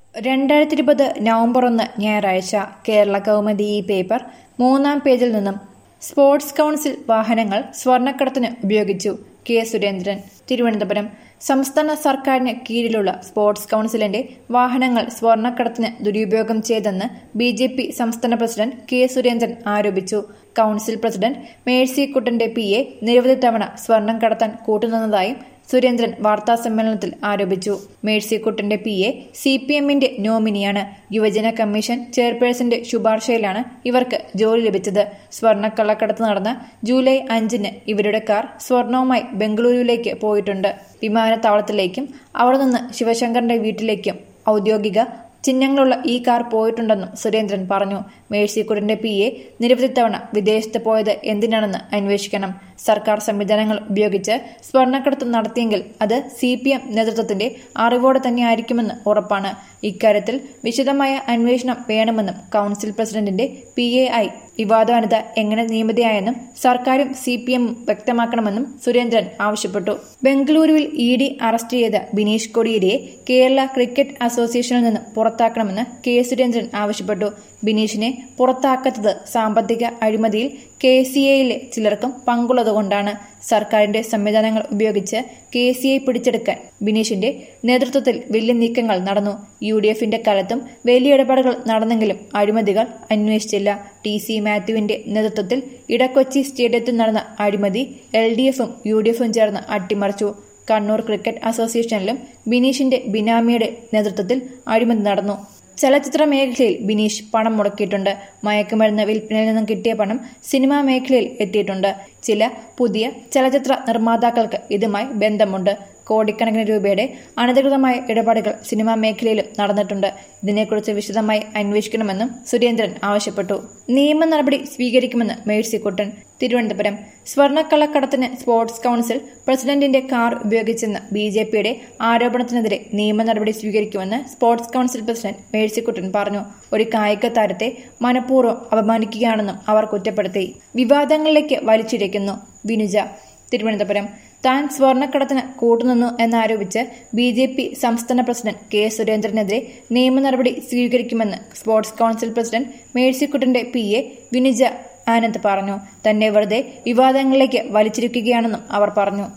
രണ്ടായിരത്തി ഇരുപത് നവംബർ ഒന്ന് ഞായറാഴ്ച കേരള കൗമുദി ഈ പേപ്പർ മൂന്നാം പേജിൽ നിന്നും സ്പോർട്സ് കൗൺസിൽ വാഹനങ്ങൾ സ്വർണ്ണക്കടത്തിന് ഉപയോഗിച്ചു കെ സുരേന്ദ്രൻ തിരുവനന്തപുരം സംസ്ഥാന സർക്കാരിന് കീഴിലുള്ള സ്പോർട്സ് കൗൺസിലിന്റെ വാഹനങ്ങൾ സ്വർണ്ണക്കടത്തിന് ദുരുപയോഗം ചെയ്തെന്ന് ബി ജെ പി സംസ്ഥാന പ്രസിഡന്റ് കെ സുരേന്ദ്രൻ ആരോപിച്ചു കൗൺസിൽ പ്രസിഡന്റ് മേഴ്സി കുട്ടന്റെ പി എ നിരവധി തവണ സ്വർണം കടത്താൻ കൂട്ടുനിന്നതായും സുരേന്ദ്രൻ വാർത്താസമ്മേളനത്തിൽ ആരോപിച്ചു മേഴ്സിക്കുട്ടന്റെ പി എ സി പി എമ്മിന്റെ നോമിനിയാണ് യുവജന കമ്മീഷൻ ചെയർപേഴ്സന്റെ ശുപാർശയിലാണ് ഇവർക്ക് ജോലി ലഭിച്ചത് സ്വർണ്ണക്കള്ളക്കടത്ത് നടന്ന ജൂലൈ അഞ്ചിന് ഇവരുടെ കാർ സ്വർണവുമായി ബംഗളൂരുവിലേക്ക് പോയിട്ടുണ്ട് വിമാനത്താവളത്തിലേക്കും അവിടെ നിന്ന് ശിവശങ്കറിന്റെ വീട്ടിലേക്കും ഔദ്യോഗിക ചിഹ്നങ്ങളുള്ള ഈ കാർ പോയിട്ടുണ്ടെന്നും സുരേന്ദ്രൻ പറഞ്ഞു മേഴ്സിക്കുടന്റെ പി എ നിരവധി തവണ വിദേശത്ത് പോയത് എന്തിനാണെന്ന് അന്വേഷിക്കണം സർക്കാർ സംവിധാനങ്ങൾ ഉപയോഗിച്ച് സ്വർണ്ണക്കടത്ത് നടത്തിയെങ്കിൽ അത് സി പി എം നേതൃത്വത്തിന്റെ അറിവോടെ തന്നെയായിരിക്കുമെന്ന് ഉറപ്പാണ് ഇക്കാര്യത്തിൽ വിശദമായ അന്വേഷണം വേണമെന്നും കൗൺസിൽ പ്രസിഡന്റിന്റെ പി എ ഐ വിവാദവനിത എങ്ങനെ നിയമിതയായെന്നും സർക്കാരും സി പി എമ്മും വ്യക്തമാക്കണമെന്നും സുരേന്ദ്രൻ ആവശ്യപ്പെട്ടു ബംഗളൂരുവിൽ ഇ ഡി അറസ്റ്റ് ചെയ്ത ബിനീഷ് കൊടിയേരിയെ കേരള ക്രിക്കറ്റ് അസോസിയേഷനിൽ നിന്ന് പുറത്താക്കണമെന്ന് കെ സുരേന്ദ്രൻ ആവശ്യപ്പെട്ടു ബിനീഷിനെ പുറത്താക്കാത്തത് സാമ്പത്തിക അഴിമതിയിൽ കെ സി എയിലെ ചിലർക്കും പങ്കുള്ളതുകൊണ്ടാണ് സർക്കാരിന്റെ സംവിധാനങ്ങൾ ഉപയോഗിച്ച് കെ സി ഐ പിടിച്ചെടുക്കാൻ ബിനീഷിന്റെ നേതൃത്വത്തിൽ വലിയ നീക്കങ്ങൾ നടന്നു യു ഡി എഫിന്റെ കാലത്തും വലിയ ഇടപാടുകൾ നടന്നെങ്കിലും അഴിമതികൾ അന്വേഷിച്ചില്ല ടി സി മാത്യുവിന്റെ നേതൃത്വത്തിൽ ഇടക്കൊച്ചി സ്റ്റേഡിയത്തിൽ നടന്ന അഴിമതി എൽ ഡി എഫും യു ഡി എഫും ചേർന്ന് അട്ടിമറിച്ചു കണ്ണൂർ ക്രിക്കറ്റ് അസോസിയേഷനിലും ബിനീഷിന്റെ ബിനാമിയുടെ നേതൃത്വത്തിൽ അഴിമതി നടന്നു ചലച്ചിത്ര മേഖലയിൽ ബിനീഷ് പണം മുടക്കിയിട്ടുണ്ട് മയക്കുമരുന്ന് വിൽപ്പനയിൽ നിന്നും കിട്ടിയ പണം സിനിമാ മേഖലയിൽ എത്തിയിട്ടുണ്ട് ചില പുതിയ ചലച്ചിത്ര നിർമ്മാതാക്കൾക്ക് ഇതുമായി ബന്ധമുണ്ട് കോടിക്കണക്കിന് രൂപയുടെ അനധികൃതമായ ഇടപാടുകൾ സിനിമാ മേഖലയിലും നടന്നിട്ടുണ്ട് ഇതിനെക്കുറിച്ച് വിശദമായി അന്വേഷിക്കണമെന്നും സുരേന്ദ്രൻ ആവശ്യപ്പെട്ടു നിയമ നടപടി സ്വീകരിക്കുമെന്ന് മേഴ്സിക്കുട്ടൻ തിരുവനന്തപുരം സ്വർണ്ണക്കള്ളക്കടത്തിന് സ്പോർട്സ് കൌൺസിൽ പ്രസിഡന്റിന്റെ കാർ ഉപയോഗിച്ചെന്ന ബി ജെ പിയുടെ ആരോപണത്തിനെതിരെ നിയമ നടപടി സ്വീകരിക്കുമെന്ന് സ്പോർട്സ് കൌൺസിൽ പ്രസിഡന്റ് മേഴ്സിക്കുട്ടൻ പറഞ്ഞു ഒരു കായിക താരത്തെ മനഃപൂർവ്വം അപമാനിക്കുകയാണെന്നും അവർ കുറ്റപ്പെടുത്തി വിവാദങ്ങളിലേക്ക് വലിച്ചിഴയ്ക്കുന്നു വിനുജ തിരുവനന്തപുരം താൻ സ്വർണ്ണക്കടത്തിന് കൂട്ടുനിന്നു എന്നാരോപിച്ച് ബി ജെ പി സംസ്ഥാന പ്രസിഡന്റ് കെ സുരേന്ദ്രനെതിരെ നിയമ നടപടി സ്വീകരിക്കുമെന്ന് സ്പോർട്സ് കൌൺസിൽ പ്രസിഡന്റ് മേഴ്സിക്കുട്ടന്റെ പി എ വിനുജ ആനന്ദ് പറഞ്ഞു തന്നെ വെറുതെ വിവാദങ്ങളിലേക്ക് വലിച്ചിരിക്കുകയാണെന്നും അവർ പറഞ്ഞു